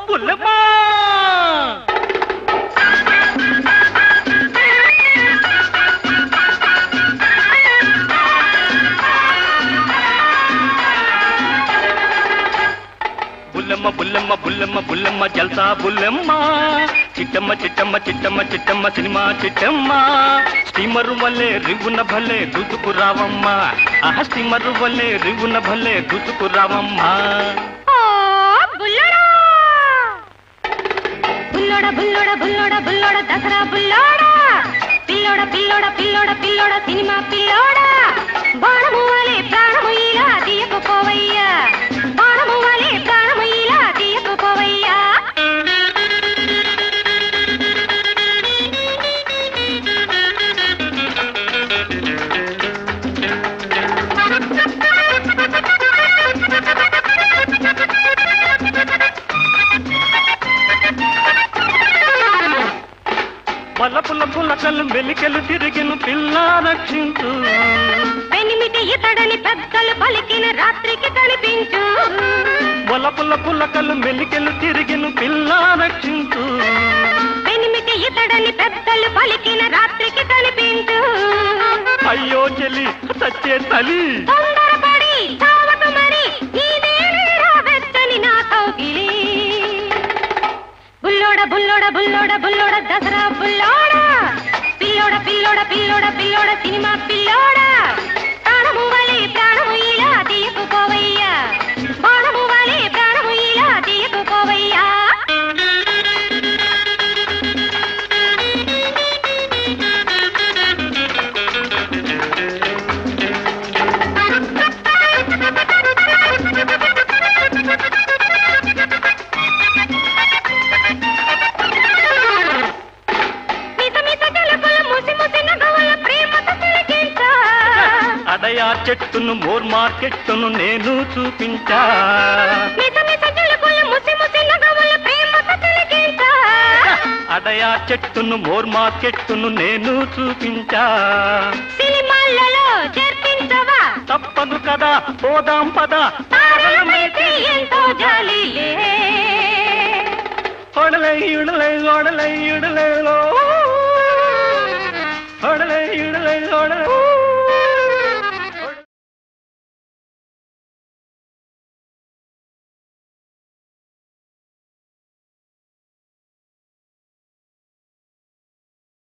పుల్లమ్మా బుల్లమ్మ బుల్లమ్మ బుల్లమ్మ బుల్లమ్మ జల్సా Bullamma Chittamma Chittamma Chittamma Chittamma cinema Chittamma steamer వల్లే రివ్వున భలే దూసుకు రావమ్మ ఆహ స్టీమరు వల్లే రివ్వున భలే దూసుకు రావమ్మ ఓ బుల్లడా బుల్లోడ బుల్లోడ బుల్లోడ బుల్లోడ దసరా బుల్లోడ పిల్లోడ పిల్లోడ పిల్లోడ పిల్లోడ సినిమా పిల్లోడ బాణము వలె ప్రాణము ఇలా తీయకపోవయ్యా బాణము వలె ప్రాణము ఇలా తీయకపోవయ్యా బలపుల పులకలు మెలికెలు తిరిగిన పిల్ల రక్షించు పెనిమిటి ఇతడని పెద్దలు పలికిన రాత్రికి కనిపించు బలపుల పులకలు మెలికెలు తిరిగిన పిల్ల రక్షించు పెనిమిటి ఇతడని పెద్దలు పలికిన రాత్రికి కనిపించు అయ్యో చెలి సచ్చే తలి తొందరపడి చావకు మరి నీదేనేరా వెచ్చని నా కౌగిలి బుల్లోడ బుల్లోడ బుల్లోడ బుల్లోడ దసరా బుల్లోడ పిల్లోడ పిల్లోడ పిల్లోడ పిల్లోడ సినిమా పిల్లోడ ప్రాణము వలె ప్రాణము ఇలా తీయకుపోవయ్యా బాణము వలె ప్రాణము ఇలా తీయకుపోవయ్యా మిత మిత గెలుపుల ముసి ముసి నగవుల ప్రేమతో తిలకించా అడయా చెట్టును మోర్ మార్కెట్టును నేను చూపించా మిత మిత గెలుపుల ముసి ముసి నగవుల ప్రేమతో తిలకించా అడయా చెట్టును మోర్ మార్కెట్టును నేను చూపించా సినిమాలలో జరిపించవా తప్పదు కదా పోదాం పద తారల మీది ఎంతో జాలిలే ఒడలై ఇడలై ఒడలై ఇడలై ఓడలై ఇడలై ఒడలై